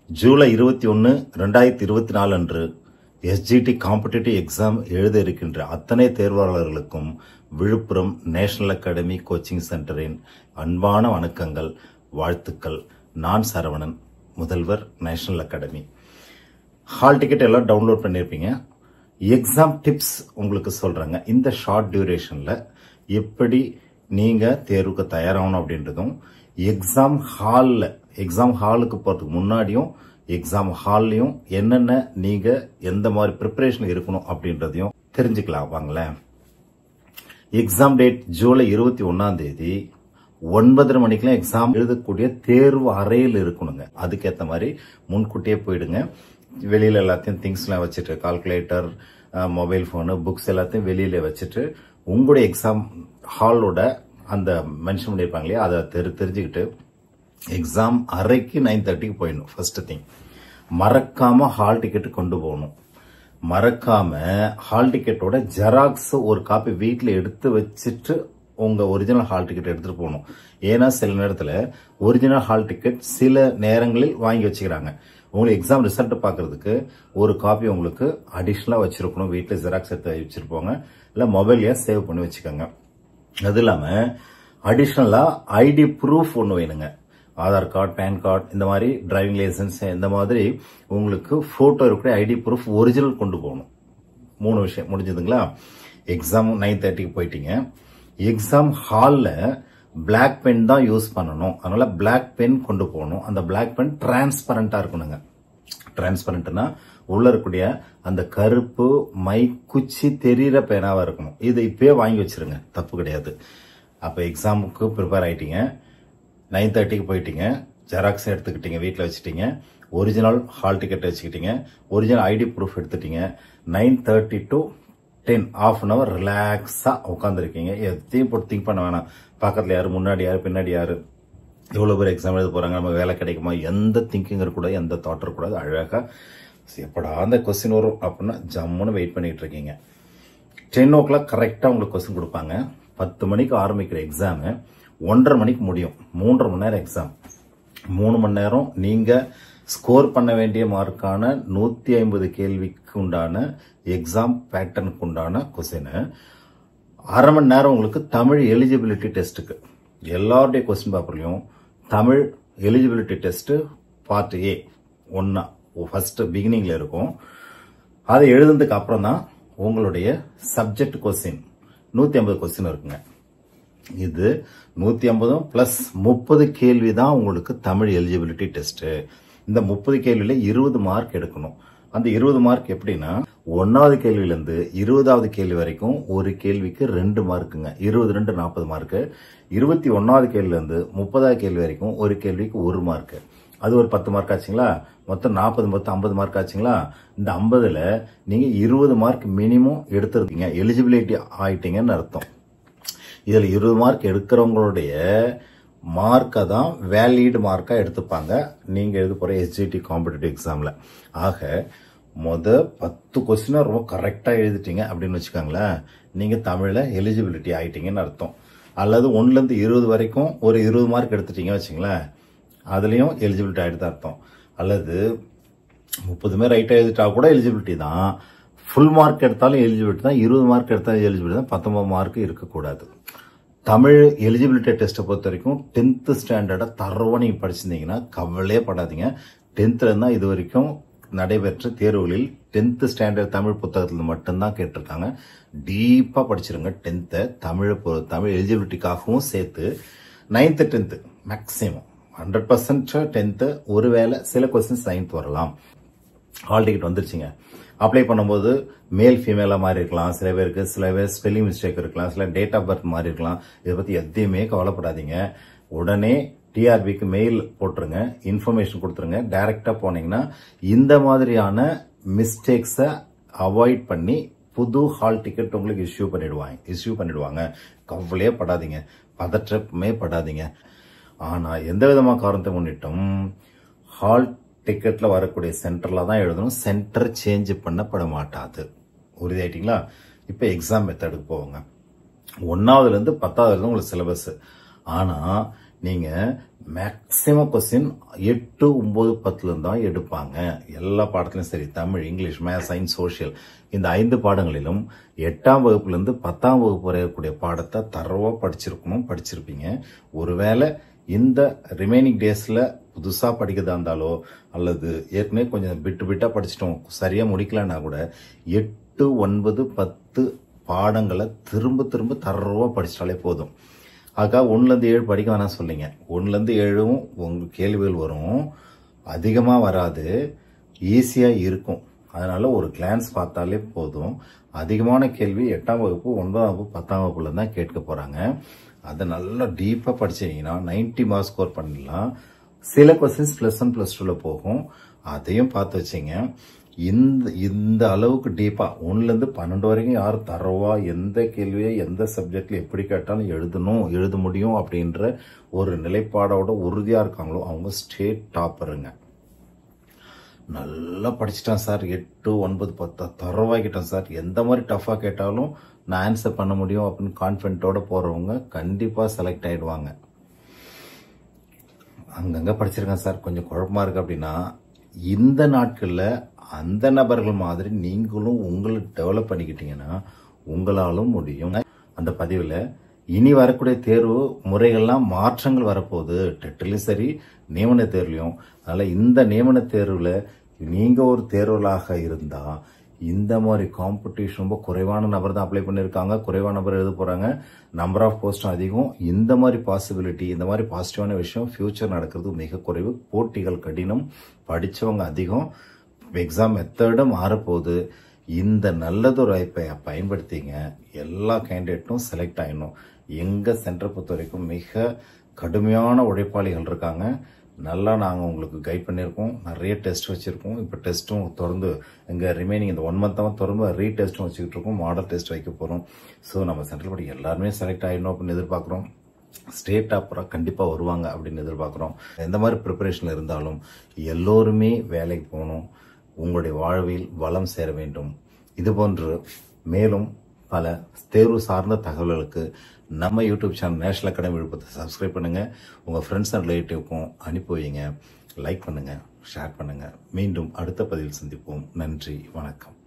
ஜூலை இருபத்தி ஒன்று ரெண்டாயிரத்தி இருபத்தி நாலு அன்று எஸ்ஜிடி காம்படிட்டிவ் எக்ஸாம் எழுத இருக்கின்ற அத்தனை தேர்வாளர்களுக்கும் விழுப்புரம் நேஷனல் அகாடமி கோச்சிங் சென்டரின் அன்பான வணக்கங்கள் வாழ்த்துக்கள் நான் சரவணன் முதல்வர் நேஷனல் அகாடமி ஹால் டிக்கெட் எல்லாம் டவுன்லோட் பண்ணியிருப்பீங்க எக்ஸாம் டிப்ஸ் உங்களுக்கு சொல்றேங்க இந்த ஷார்ட் டியூரேஷன்ல எப்படி நீங்க தேர்வுக்கு தயாராகணும் அப்படின்றதும் எக்ஸாம் ஹாலில் எக்ஸாம் ஹாலுக்கு போறதுக்கு முன்னாடியும் எக்ஸாம் ஹால்லையும் என்னென்ன நீங்க எந்த மாதிரி ப்ரிப்பரேஷன் இருக்கணும் அப்படின்றதையும் தெரிஞ்சுக்கலாம் வாங்களேன் எக்ஸாம் டேட் ஜூலை இருபத்தி ஒன்னாம் தேதி ஒன்பதரை மணிக்கெல்லாம் எக்ஸாம் எழுதக்கூடிய தேர்வு அறையில் இருக்கணுங்க அதுக்கேற்ற மாதிரி முன்கூட்டியே போயிடுங்க வெளியில எல்லாத்தையும் திங்ஸ்லாம் வச்சுட்டு கால்குலேட்டர் மொபைல் ஃபோனு புக்ஸ் எல்லாத்தையும் வெளியில வச்சுட்டு உங்களுடைய எக்ஸாம் ஹாலோட அந்த மென்ஷன் பண்ணியிருப்பாங்க இல்லையா அதை தெரி தெரிஞ்சுக்கிட்டு எக்ஸாம் அறைக்கு நைன் தேர்ட்டிக்கு போயிடணும் ஃபர்ஸ்ட் திங் மறக்காம ஹால் டிக்கெட் கொண்டு போகணும் மறக்காம ஹால் டிக்கெட்டோட ஜெராக்ஸ் ஒரு காப்பி வீட்டில் எடுத்து வச்சுட்டு உங்க ஒரிஜினல் ஹால் டிக்கெட் எடுத்துட்டு போகணும் ஏன்னா சில நேரத்தில் ஒரிஜினல் ஹால் டிக்கெட் சில நேரங்களில் வாங்கி வச்சுக்கிறாங்க உங்களுக்கு எக்ஸாம் ரிசல்ட் பார்க்கறதுக்கு ஒரு காப்பி உங்களுக்கு அடிஷ்னலாக வச்சிருக்கணும் வீட்டில் ஜெராக்ஸ் எடுத்து வச்சிருப்போங்க இல்லை மொபைல்லையே சேவ் பண்ணி வச்சுக்கோங்க அது இல்லாமல் அடிஷ்னலாக ஐடி ப்ரூஃப் ஒன்று வேணுங்க ஆதார் கார்டு பேன் கார்டு இந்த மாதிரி டிரைவிங் லைசன்ஸ் இந்த மாதிரி உங்களுக்கு போட்டோ இருக்கிற ஐடி ப்ரூஃப் ஒரிஜினல் கொண்டு போகணும் மூணு விஷயம் முடிஞ்சதுங்களா எக்ஸாம் நைன் தேர்ட்டிக்கு போயிட்டீங்க எக்ஸாம் ஹாலில் பிளாக் பென் தான் யூஸ் பண்ணணும் அதனால பிளாக் பென் கொண்டு போகணும் அந்த பிளாக் பென் டிரான்ஸ்பரண்டா இருக்கணுங்க டிரான்ஸ்பரண்ட்னா உள்ள இருக்கக்கூடிய அந்த கருப்பு மை குச்சி தெரியிற பேனாவா இருக்கணும் இதை இப்பயே வாங்கி வச்சிருங்க தப்பு கிடையாது அப்ப எக்ஸாமுக்கு ப்ரிப்பேர் ஆயிட்டீங்க நைன் தேர்ட்டிக்கு போயிட்டீங்க ஜெராக்ஸ் எடுத்துக்கிட்டீங்க வீட்டில் வச்சுட்டீங்க ஒரிஜினல் ஹால் டிக்கெட் வச்சுக்கிட்டீங்க ஒரிஜினல் ஐடி ப்ரூஃப் எடுத்துட்டீங்க nine thirty to ten half an hour ரிலாக்ஸா உட்காந்துருக்கீங்க எதையும் போட்டு திங்க் பண்ண வேணாம் பக்கத்துல யாரு முன்னாடி யாரு பின்னாடி யாரு எவ்வளவு பேர் எக்ஸாம் எழுத போறாங்க நம்ம வேலை கிடைக்குமா எந்த திங்கிங் இருக்கக்கூடாது எந்த தாட் இருக்கக்கூடாது அழகா எப்படா அந்த கொஸ்டின் வரும் அப்படின்னா ஜம்முன்னு வெயிட் பண்ணிட்டு இருக்கீங்க டென் ஓ கிளாக் கரெக்டாக உங்களுக்கு கொஸ்டின் கொடுப்பாங்க பத்து மணிக்கு ஆரம்பிக்கிற எக்ஸாமு ஒன்றரை மணிக்கு முடியும் மூன்றரை மணி நேரம் எக்ஸாம் மூணு மணி நேரம் நீங்க ஸ்கோர் பண்ண வேண்டிய மார்க்கான நூத்தி ஐம்பது கேள்விக்கு உண்டான எக்ஸாம் பேட்டர்னுக்கு உண்டான கொஸ்டின் அரை மணி நேரம் உங்களுக்கு தமிழ் எலிஜிபிலிட்டி டெஸ்ட்டுக்கு எல்லாருடைய கொஸ்டின் பேப்பர்லையும் Tamil eligibility test part A ஒன்னா ஃபர்ஸ்ட் பிகினிங்ல இருக்கும் அதை எழுதுனதுக்கு அப்புறம் தான் உங்களுடைய சப்ஜெக்ட் கொஸ்டின் நூத்தி ஐம்பது கொஸ்டின் இருக்குங்க இது நூத்தி ஐம்பதும் பிளஸ் முப்பது கேள்வி தான் உங்களுக்கு தமிழ் எலிஜிபிலிட்டி டெஸ்ட் இந்த முப்பது கேள்வியில இருபது மார்க் எடுக்கணும் அந்த இருபது மார்க் எப்படின்னா ஒன்னாவது கேள்வியில இருந்து இருபதாவது கேள்வி வரைக்கும் ஒரு கேள்விக்கு ரெண்டு மார்க்குங்க இருபது ரெண்டு நாற்பது மார்க்கு இருபத்தி ஒன்னாவது கேள்வில இருந்து முப்பதாவது கேள்வி வரைக்கும் ஒரு கேள்விக்கு ஒரு மார்க் அது ஒரு பத்து மார்க் ஆச்சுங்களா மொத்தம் நாற்பது மொத்தம் ஐம்பது மார்க் ஆச்சுங்களா இந்த ஐம்பதுல நீங்க இருபது மார்க் மினிமம் எடுத்திருக்கீங்க எலிஜிபிலிட்டி ஆயிட்டீங்கன்னு அர்த்தம் இதுல இருபது மார்க் எடுக்கிறவங்களுடைய மார்க்கை தான் வேலிடு மார்க்கா எடுத்துப்பாங்க நீங்க எழுத போற எஸ்ஜிடி காம்படிட்டிவ் எக்ஸாம்ல ஆக மொத பத்து கொஸ்டினை ரொம்ப கரெக்டா எழுதிட்டீங்க அப்படின்னு வச்சுக்கோங்களேன் நீங்க தமிழ்ல எலிஜிபிலிட்டி ஆயிட்டீங்கன்னு அர்த்தம் அல்லது ஒன்னுல இருந்து இருபது வரைக்கும் ஒரு இருபது மார்க் எடுத்துட்டீங்க வச்சுங்களேன் அதுலயும் எலிஜிபிலிட்டி ஆயிடுது அர்த்தம் அல்லது முப்பதுமே ரைட்டா எழுதிட்டா கூட எலிஜிபிலிட்டி தான் ஃபுல் மார்க் எடுத்தாலும் எலிஜிபிலிட்டி தான் இருபது மார்க் எடுத்தாலும் எலிஜிபிலிட்டி தான் பத்தொன்பது மார்க் இருக்கக்கூடாது தமிழ் எலிஜிபிலிட்டி டெஸ்ட்டை பொறுத்த வரைக்கும் டென்த்து ஸ்டாண்டர்டை தரவாக நீங்கள் படிச்சிருந்தீங்கன்னா கவலையே படாதீங்க டென்த்தில் இருந்தால் இது வரைக்கும் நடைபெற்ற தேர்வுகளில் டென்த்து ஸ்டாண்டர்ட் தமிழ் புத்தகத்தில் மட்டும்தான் கேட்டிருக்காங்க டீப்பாக படிச்சிருங்க டென்த்தை தமிழ் தமிழ் எலிஜிபிலிட்டிக்காகவும் சேர்த்து ninth tenth maximum hundred percent tenth ஒருவேளை சில கொஸ்டின்ஸ் நைன்த் வரலாம் ஹால் டிக்கெட் வந்துருச்சுங்க அப்ளை பண்ணும்போது மேல் ஃபீமேலாக மாறி இருக்கலாம் சில பேருக்கு சில பேர் ஸ்பெல்லிங் மிஸ்டேக் இருக்கலாம் சில டேட் ஆஃப் பர்த் மாறி இருக்கலாம் இதை பற்றி எதையுமே கவலைப்படாதீங்க உடனே டிஆர்பிக்கு மெயில் போட்டுருங்க இன்ஃபர்மேஷன் கொடுத்துருங்க டைரக்டா போனீங்கன்னா இந்த மாதிரியான மிஸ்டேக்ஸை அவாய்ட் பண்ணி புது ஹால் டிக்கெட் உங்களுக்கு இஷ்யூ பண்ணிடுவாங்க இஷ்யூ பண்ணிடுவாங்க கவலையே படாதீங்க பதற்றமே படாதீங்க ஆனா எந்த விதமான காரணத்தை முன்னிட்டும் ஹால் டிக்கெட்ல வரக்கூடிய சென்டர்ல தான் எழுதணும் சென்டர் சேஞ்ச் பண்ணப்பட மாட்டாது உறுதியாயிட்டீங்களா இப்ப எக்ஸாம் மெத்தடுக்கு போவாங்க ஒன்னாவதுல இருந்து பத்தாவதுல இருந்து உங்களுக்கு சிலபஸ் ஆனா நீங்கள் மேக்ஸிமம் கொஸ்டின் எட்டு ஒம்பது பத்துலேருந்து தான் எடுப்பாங்க எல்லா பாடத்துலையும் சரி Tamil English maths science social இந்த ஐந்து பாடங்களிலும் எட்டாம் வகுப்புலேருந்து பத்தாம் வகுப்பு வரை இருக்கக்கூடிய பாடத்தை தரவாக படிச்சிருக்கணும் படிச்சிருப்பீங்க ஒருவேளை இந்த ரிமைனிங் டேஸில் புதுசாக படிக்கிறதா இருந்தாலோ அல்லது ஏற்கனவே கொஞ்சம் பிட்டு பிட்டாக படிச்சிட்டோம் சரியாக முடிக்கலன்னா கூட எட்டு ஒன்பது பத்து பாடங்களை திரும்ப திரும்ப தரவாக படிச்சிட்டாலே போதும் அதுக்காக ஒன்றுலேருந்து ஏழு படிக்க வேணாம் சொல்லிங்க ஒன்றுலேருந்து ஏழும் உங்கள் கேள்விகள் வரும் அதிகமாக வராது ஈஸியாக இருக்கும் அதனால ஒரு கிளான்ஸ் பார்த்தாலே போதும் அதிகமான கேள்வி எட்டாம் வகுப்பு ஒன்பதாம் வகுப்பு பத்தாம் வகுப்புல தான் கேட்க போறாங்க அதை நல்லா டீப்பாக படிச்சீங்கன்னா 90 மார்க் ஸ்கோர் பண்ணிடலாம் சில கொஸ்டின்ஸ் ப்ளஸ் ஒன் ப்ளஸ் டூவில் போகும் அதையும் பார்த்து வச்சிங்க இந்த இந்த அளவுக்கு டீப்பாக ஒன்றுலேருந்து பன்னெண்டு வரைக்கும் யார் தரவா எந்த கேள்வியை எந்த சப்ஜெக்டில் எப்படி கேட்டாலும் எழுதணும் எழுத முடியும் அப்படின்ற ஒரு நிலைப்பாடோட உறுதியாக இருக்காங்களோ அவங்க ஸ்டேட் டாப்பருங்க நல்லா படிச்சிட்டேன் சார் எட்டு ஒன்பது பத்து தரவாக்கிட்டேன் சார் எந்த மாதிரி டஃப்பாக கேட்டாலும் நான் ஆன்சர் பண்ண முடியும் அப்படின்னு கான்ஃபிடென்ட்டோட போகிறவங்க கண்டிப்பாக செலக்ட் ஆயிடுவாங்க அங்கங்கே படிச்சிருக்கேன் சார் கொஞ்சம் குழப்பமா இருக்கு அப்படின்னா இந்த நாட்களில் அந்த நபர்கள் மாதிரி நீங்களும் உங்களை டெவலப் பண்ணிக்கிட்டீங்கன்னா உங்களாலும் முடியும் அந்த பதிவில் இனி வரக்கூடிய தேர்வு முறைகள்லாம் மாற்றங்கள் வரப்போகுது டெட்டிலையும் சரி நியமன தேர்வுலையும் அதனால இந்த நியமன தேர்வில் நீங்க ஒரு தேர்வலாக இருந்தா இந்த மாதிரி காம்படிஷன் ரொம்ப குறைவான நபர் தான் அப்ளை பண்ணியிருக்காங்க குறைவான நபர் எழுத போறாங்க நம்பர் ஆஃப் போஸ்டும் அதிகம் இந்த மாதிரி பாசிபிலிட்டி இந்த மாதிரி பாசிட்டிவான விஷயம் ஃபியூச்சர் நடக்கிறது மிக குறைவு போட்டிகள் கடினம் படிச்சவங்க அதிகம் எக்ஸாம் மெத்தடும் மாறப்போகுது இந்த நல்லதொரு வாய்ப்பை பயன்படுத்திங்க எல்லா கேண்டிடேட்டும் செலக்ட் ஆயிடணும் எங்க சென்டரை பொறுத்த வரைக்கும் மிக கடுமையான உழைப்பாளிகள் இருக்காங்க நல்லா நாங்கள் உங்களுக்கு கைட் பண்ணியிருக்கோம் நிறைய டெஸ்ட் வச்சுருக்கோம் இப்போ டெஸ்ட்டும் தொடர்ந்து எங்கள் ரிமைனிங் இந்த ஒன் மந்த்தாக தொடர்ந்து ரீ டெஸ்ட்டும் வச்சுக்கிட்டு இருக்கோம் மாடல் டெஸ்ட் வைக்க போகிறோம் ஸோ நம்ம சென்ட்ரல் படி எல்லாருமே செலக்ட் ஆகிடணும் அப்படின்னு எதிர்பார்க்குறோம் ஸ்டேட் டாப்பராக கண்டிப்பாக வருவாங்க அப்படின்னு எதிர்பார்க்குறோம் எந்த மாதிரி ப்ரிப்பரேஷனில் இருந்தாலும் எல்லோருமே வேலைக்கு போகணும் உங்களுடைய வாழ்வில் வளம் சேர வேண்டும் இது போன்று மேலும் பல தேர்வு சார்ந்த தகவல்களுக்கு நம்ம யூடியூப் சேனல் நேஷனல் அகாடமி விழுப்புரத்தை சப்ஸ்கிரைப் பண்ணுங்க உங்க ஃப்ரெண்ட்ஸ் அண்ட் ரிலேட்டிவ்க்கும் அனுப்பி வைங்க லைக் பண்ணுங்க ஷேர் பண்ணுங்க மீண்டும் அடுத்த பதிவில் சந்திப்போம் நன்றி வணக்கம்